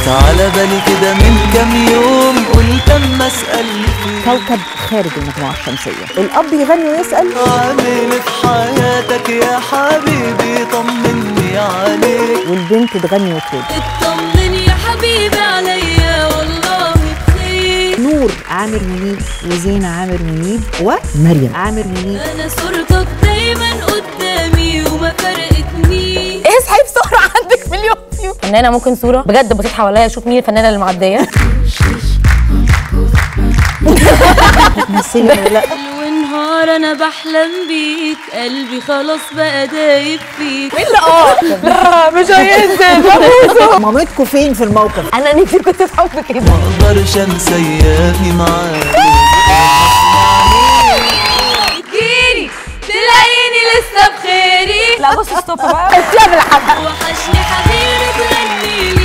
جيت على بالي كده من كام يوم قلت اما اسال فيك كوكب خارج المجموعة الشمسية الأب يغني ويسأل عامل إيه في حياتك يا حبيبي طمني عليك والبنت تغني وترد اطمن يا حبيبي عليا والله بخير نور عامر منيب وزينة عامر منيب ومريم عامر منيب انا صورتك دايما قدامي وما فرقتنيش اصحي بسرعه عندك مليون فيو فنانه ممكن صوره بجد بصيت حواليا اشوف مين الفنانه اللي معديه تمثلي ولا لا ونهار انا بحلم بيك قلبي خلاص بقى دايب فيك لا مش هينزل مامتكوا فين في الموقف انا نفسي كنت في حب كده مقدرش انسى ايامي معاك تجيني تلاقيني لسه بخيري لا بص ستوب بقى قلتيها بالحق وحشني حبيبي تغني لي